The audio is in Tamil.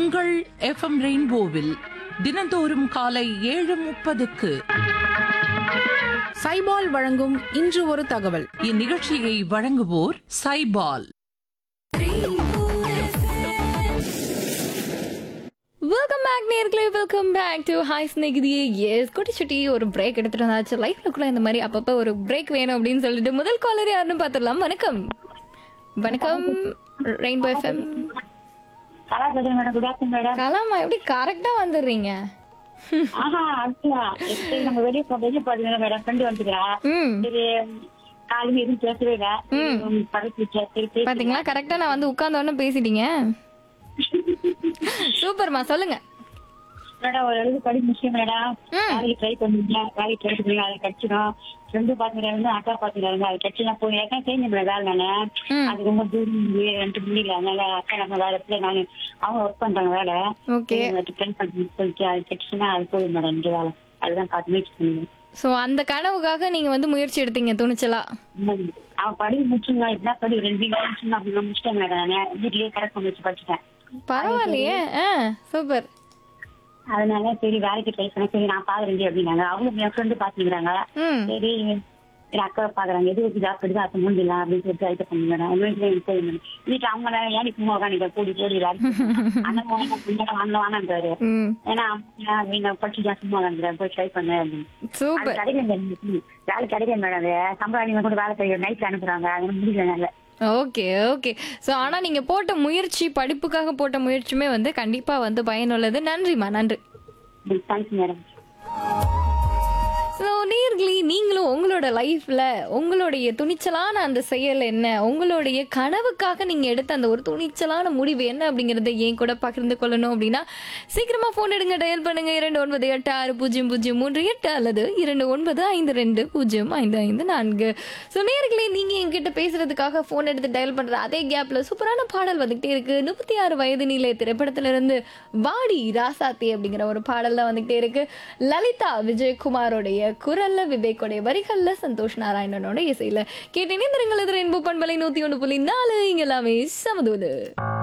உங்கள் எஃப்எம் ரெயின்போவில் தினந்தோறும் காலை ஏழு முப்பதுக்கு சைபால் வழங்கும் இன்று ஒரு தகவல் இந்நிகழ்ச்சியை வழங்குவோர் சைபால் வெல்கம் பேக் நேர்களே வெல்கம் பேக் டு ஹாய் ஸ்நேகிதியே எஸ் குட்டி சுட்டி ஒரு பிரேக் எடுத்துட்டு வந்தாச்சு லைஃப்ல கூட இந்த மாதிரி அப்பப்போ ஒரு பிரேக் வேணும் அப்படின்னு சொல்லிட்டு முதல் காலர் யாருன்னு பார்த்துடலாம் வணக்கம் வணக்கம் ரெயின்போ எஃப்எம் கலா பேசுறேன் மேடம் குட் ஆஃப்டர்நூன் மேடம் கலாமா எப்படி கரெக்டா வந்துடுறீங்க ஆஹா அப்படியா எப்படி நம்ம வெளியே போ- வெளியே போறதுங்க மேடம் ஃப்ரெண்டு வந்துக்கிறா ம் சரி காலையில எதுவும் பேசவே இல்லை பக்கத்து சரி பேசி பாத்தீங்களா கரெக்டா நான் வந்து உட்கார்ந்த உடனே பேசிட்டீங்க சூப்பர்மா சொல்லுங்க மேடம் ஒரு அளவுக்கு படி முடிச்சேன் மேடம் வேலைக்கு ட்ரை பண்ணுங்க வேலைக்கு ட்ரை பண்ணுங்க அதை கிடைச்சிடும் ஃப்ரெண்டு பாத்துக்கிறாங்க அக்கா பாத்துக்கிறாங்க அது கிடைச்சுலாம் போய் ஏற்கனவே தெரிஞ்ச மேடம் வேலை நானு அது ரொம்ப தூரம் இருக்கு, ரெண்டு முடியல அதனால அக்கா நம்ம வேலை இடத்துல நானு அவங்க ஒர்க் பண்றாங்க வேலை ஓகே ட்ரை பண்ணி சொல்லிட்டு அது கிடைச்சுன்னா அது போதும் மேடம் இந்த வேலை அதுதான் பார்த்து முயற்சி பண்ணுங்க சோ அந்த கனவுக்காக நீங்க வந்து முயற்சி எடுத்தீங்க துணிச்சலா ம். அவன் படி முடிச்சுங்க என்ன படி ரெண்டு வீக் முடிச்சுங்க அப்படின்னு முடிச்சிட்டேன் மேடம் நான் வீட்லயே கரெக்ட் பண்ணி வச்சு படிச்சுட்டேன் பரவாயில்லையே ஆ சூப்பர் அதனால சரி வேலைக்கு ட்ரை பண்ண சரி நான் பாக்குறேன் அப்படின்னாங்க அவங்க என் ஃப்ரெண்டு பாத்துக்கிறாங்க ம் சரி என் அக்காவை பாக்குறாங்க எது வச்சு ஜாப் எடுத்து அது முடியலாம் அப்படின்னு சொல்லிட்டு இது பண்ணி மேடம் வீட்டுல எனக்கு போய் மேடம் வீட்டுல அவங்க நேரம் ஏன் சும்மா உட்காந்து கூடி கூடி அண்ணன் வாங்க வாங்கினாரு ம் ஏன்னா அவங்க நீங்க படிச்சு சும்மா உட்காந்துறேன் போய் ட்ரை பண்ணு அப்படின்னு அது சூப்பர் கிடைக்கல மேடம். வேலை கிடைக்கல மேடம் அது சம்பளம் கூட வேலை செய்ய நைட்ல அனுப்புறாங்க அது முடியல என்னால ஓகே ஓகே ஸோ ஆனால் நீங்கள் போட்ட முயற்சி படிப்புக்காக போட்ட முயற்சியுமே வந்து கண்டிப்பாக வந்து பயனுள்ளது நன்றிம்மா நன்றி தேங்க்ஸ் மேடம் ஸோ நேர்களே நீங்களும் உங்களோட லைஃப்பில் உங்களுடைய துணிச்சலான அந்த செயல் என்ன உங்களுடைய கனவுக்காக நீங்கள் எடுத்த அந்த ஒரு துணிச்சலான முடிவு என்ன அப்படிங்கிறத ஏன் கூட பகிர்ந்து கொள்ளணும் அப்படின்னா சீக்கிரமாக ஃபோன் எடுங்க டயல் பண்ணுங்க இரண்டு ஒன்பது எட்டு ஆறு பூஜ்ஜியம் பூஜ்ஜியம் மூன்று எட்டு அல்லது இரண்டு ஒன்பது ஐந்து ரெண்டு பூஜ்ஜியம் ஐந்து ஐந்து நான்கு ஸோ நேர்களே நீங்கள் என்கிட்ட பேசுறதுக்காக ஃபோன் எடுத்து டயல் பண்ணுற அதே கேப்பில் சூப்பரான பாடல் வந்துகிட்டே இருக்கு முப்பத்தி ஆறு வயது நிலை திரைப்படத்திலிருந்து வாடி ராசாத்தி அப்படிங்கிற ஒரு பாடல் தான் வந்துகிட்டே இருக்கு லலிதா விஜயகுமாரோடைய குரல்ல விவேக்கோடைய வரிகள்ல சந்தோஷ் நாராயணனோட இசையில கேட்டேனே திருங்கள் எதிர என்பு பண்பலை நூத்தி ஒன்று புள்ளி நாலு இங்க எல்லாமே சமதூது